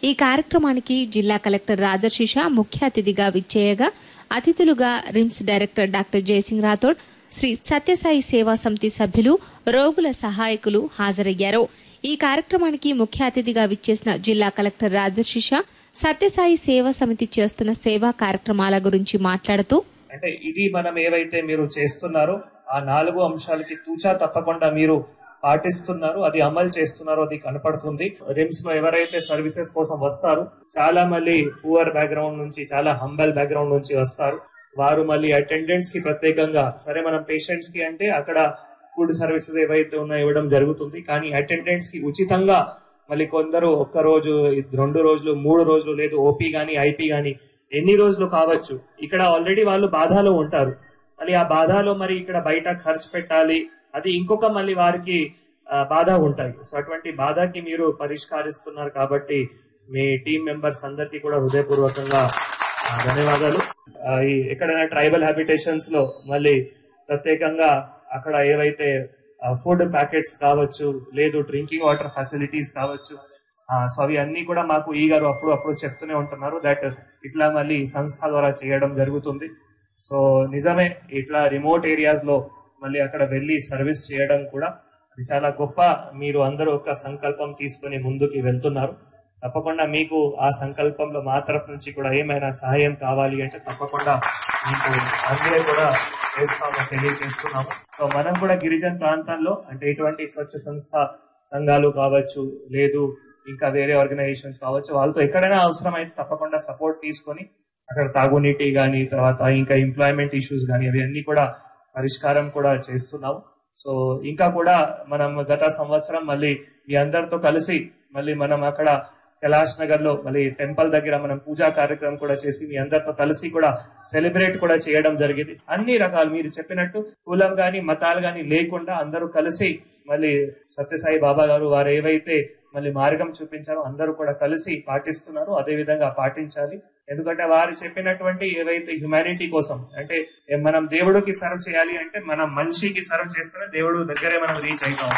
ఈ కార్యక్రమానికి జిల్లా కలెక్టర్ రాజశిష ముఖ్య అతిథిగా విచ్చేయగా అతిథులుగా RIMS director doctor Jaisingh Rathod Shri Sathya Sai Seva Samithi సభ్యులు రోగుల సహాయకులు హాజరయ్యారు ఈ కార్యక్రమానికి ముఖ్య అతిథిగా విచ్చేసిన జిల్లా కలెక్టర్ రాజశిష సత్యసాయి సేవా సమితి చేస్తున్న సేవా కార్యక్రమాల గురించి మాట్లాడుతూ అంటే ఇది మనం ఏవైతే మీరు చేస్తున్నారో ఆ నాలుగు అంశాలకి తూచా తప్పకుండా మీరు పాటిస్తున్నారు అది అమలు చేస్తున్నారో అది కనపడుతుంది రిమ్స్ లో ఎవరైతే సర్వీసెస్ కోసం వస్తారు చాలా మళ్ళీ పూర్ బ్యాక్గ్రౌండ్ నుంచి చాలా హంబల్ బ్యాక్గ్రౌండ్ నుంచి వస్తారు వారు మళ్ళీ అటెండెంట్స్ కి ప్రత్యేకంగా సరే మనం పేషెంట్స్ కి అంటే అక్కడ ఫుడ్ సర్వీసెస్ ఏవైతే ఉన్నాయో ఇవ్వడం జరుగుతుంది కానీ అటెండెంట్స్ కి ఉచితంగా మళ్ళీ కొందరు ఒక్క రోజు రెండు రోజులు మూడు రోజులు లేదు ఓపీ గానీ ఐపీ గానీ ఎన్ని రోజులు కావచ్చు ఇక్కడ ఆల్రెడీ వాళ్ళు బాధలో ఉంటారు మళ్ళీ ఆ బాధలో మరి ఇక్కడ బయట ఖర్చు పెట్టాలి అది ఇంకొక మళ్ళీ వారికి ఆ, బాధ ఉంటాయి సో అటువంటి బాధకి మీరు పరిష్కరిస్తున్నారు కాబట్టి మీ టీం మెంబర్స్ అందరికీ కూడా హృదయపూర్వకంగా ఆ, ధన్యవాదాలు ఆ, ఈ ఎక్కడైనా ట్రైబల్ హ్యాబిటేషన్స్ లో మళ్ళీ ప్రత్యేకంగా అక్కడ ఏవైతే ఫుడ్ ప్యాకెట్స్ కావచ్చు లేదు డ్రింకింగ్ వాటర్ ఫెసిలిటీస్ కావచ్చు ఆ, సో అవి అన్ని కూడా మాకు ఈ గారు అప్పుడు అప్పుడు చెప్తూనే ఉంటున్నారు దట్ ఇట్లా మళ్ళీ సంస్థ ద్వారా చేయడం జరుగుతుంది సో నిజమే ఇట్లా రిమోట్ ఏరియాస్ లో మళ్ళీ అక్కడ వెళ్ళి సర్వీస్ చేయడం కూడా అది చాలా గొప్ప మీరు అందరూ ఒక సంకల్పం తీసుకొని ముందుకి వెళ్తున్నారు తప్పకుండా మీకు ఆ సంకల్పంలో మా తరఫు నుంచి కూడా ఏమైనా సహాయం కావాలి అంటే తప్పకుండా మీకు అందరూ కూడా చేస్తామని తెలియజేస్తున్నాము సో మనం కూడా గిరిజన ప్రాంతాల్లో అంటే ఇటువంటి స్వచ్ఛ సంస్థ సంఘాలు కావచ్చు లేదు ఇంకా వేరే ఆర్గనైజేషన్స్ కావచ్చు వాళ్ళతో ఎక్కడైనా అవసరమైతే తప్పకుండా సపోర్ట్ తీసుకొని అక్కడ తాగునీటి కానీ తర్వాత ఇంకా ఎంప్లాయ్మెంట్ ఇష్యూస్ కానీ అవి అన్ని కూడా పరిష్కారం కూడా చేస్తున్నాము సో ఇంకా కూడా మనం గత సంవత్సరం మళ్ళీ మీ అందరితో కలిసి మళ్ళీ మనం అక్కడ కైలాష్ నగర్ లో మళ్ళీ టెంపుల్ దగ్గర మనం పూజా కార్యక్రమం కూడా చేసి మీ అందరితో కలిసి కూడా సెలబ్రేట్ కూడా చేయడం జరిగింది అన్ని రకాలు మీరు చెప్పినట్టు కులం గాని మతాలు గాని లేకుండా అందరూ కలిసి మళ్ళీ సత్యసాయి బాబా గారు వారు ఏవైతే మళ్ళీ మార్గం చూపించారో అందరూ కూడా కలిసి పాటిస్తున్నారు అదే విధంగా పాటించాలి ఎందుకంటే వారు చెప్పినటువంటి ఏవైతే హ్యుమానిటీ కోసం అంటే ఏ మనం దేవుడికి సర్వ్ చేయాలి అంటే మనం మనిషికి సర్వ్ చేస్తేనే దేవుడు దగ్గరే మనం రీచ్ అవుతాం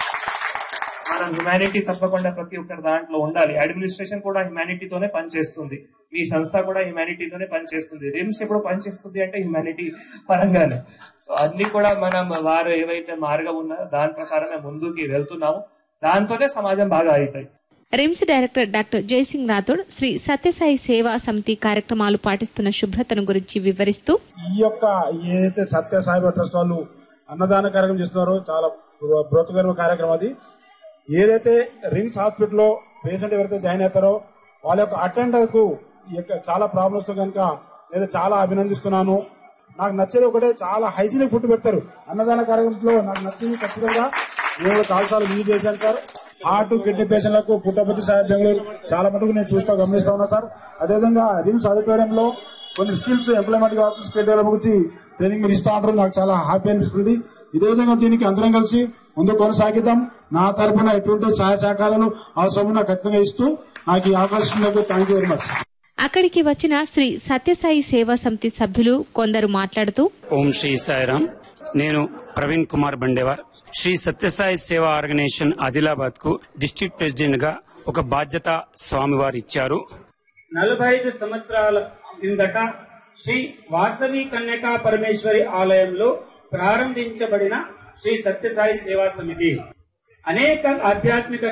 మనం హ్యుమానిటీ తప్పకుండా ప్రతి ఒక్కరి దాంట్లో ఉండాలి అడ్మినిస్ట్రేషన్ కూడా హ్యుమానిటీతోనే పనిచేస్తుంది మీ సంస్థ కూడా హ్యుమానిటీతోనే పనిచేస్తుంది రిమ్స్ ఎప్పుడు పనిచేస్తుంది అంటే హ్యుమానిటీ పరంగానే సో అన్ని కూడా మనం వారు ఏవైతే మార్గం ఉన్నారో దాని ప్రకారమే ముందుకి వెళ్తున్నాము దాంతోనే సమాజం బాగా అవుతాయి RIMS director doctor Jaisingh Rathod Shri Sathya Sai Seva Samithi కార్యక్రమాలు పాటిస్తున్న శుభ్రతను గురించి వివరిస్తూ ఈ యొక్క ఏదైతే సత్య సాయిబా ట్రస్ట్ వాళ్ళు అన్నదాన కార్యక్రమం చేస్తున్నారో చాలా బృహత్కరమైన కార్యక్రమం అది ఏదైతే రిమ్స్ హాస్పిటల్లో పేషెంట్ ఎవరైతే జాయిన్ అవుతారో వాళ్ళ యొక్క అటెండర్ కు ఈ యొక్క చాలా ప్రాబ్లమ్స్ తో కనుక నేను చాలా అభినందిస్తున్నాను నాకు నచ్చేది ఒకటే చాలా హైజీనిక్ ఫుడ్ పెడతారు అన్నదాన కార్యక్రమంలో నాకు నచ్చింది ఖచ్చితంగా నేను కూడా చాలాసార్లు యూజ్ చేశాను సార్ హార్ట్ కిడ్నీ పేషెంట్లకు పుట్టపతి సార్ బెంగళూరు చాలా మటుకు నేను చూస్తా గమనిస్తా ఉన్నా సార్ అదేవిధంగా రిమ్స్ ఆడిటోరియంలో కొన్ని స్కిల్స్ ఎంప్లాయ్మెంట్ కావచ్చు స్కిల్ డెవలప్ గురించి ట్రైనింగ్ మీరు ఇస్తా ఉంటారు నాకు చాలా హ్యాపీ అనిపిస్తుంది ఇదే విధంగా దీనికి అందరం కలిసి ముందు కొనసాగిద్దాం నా తరపున ఎటువంటి సహాయ సహకారాలు అవసరమున్నా ఖచ్చితంగా ఇస్తూ నాకు ఈ అవకాశం థ్యాంక్ యూ వెరీ మచ్ అక్కడికి వచ్చిన శ్రీ సత్యసాయి సేవా సమితి సభ్యులు కొందరు మాట్లాడుతూ ఓం శ్రీ సాయిరామ్ నేను ప్రవీణ్ కుమార్ బండేవార్ శ్రీ సత్యసాయి సేవా ఆర్గనైజేషన్ ఆదిలాబాద్ కు డిస్ట్రిక్ట్ ప్రెసిడెంట్ గా ఒక బాధ్యత స్వామివారు ఇచ్చారు నలభై ఐదు సంవత్సరాల కిందట శ్రీ వాసవి కన్యకా పరమేశ్వరి ఆలయంలో ప్రారంభించబడిన శ్రీ సత్యసాయి సేవా సమితి అనేక ఆధ్యాత్మిక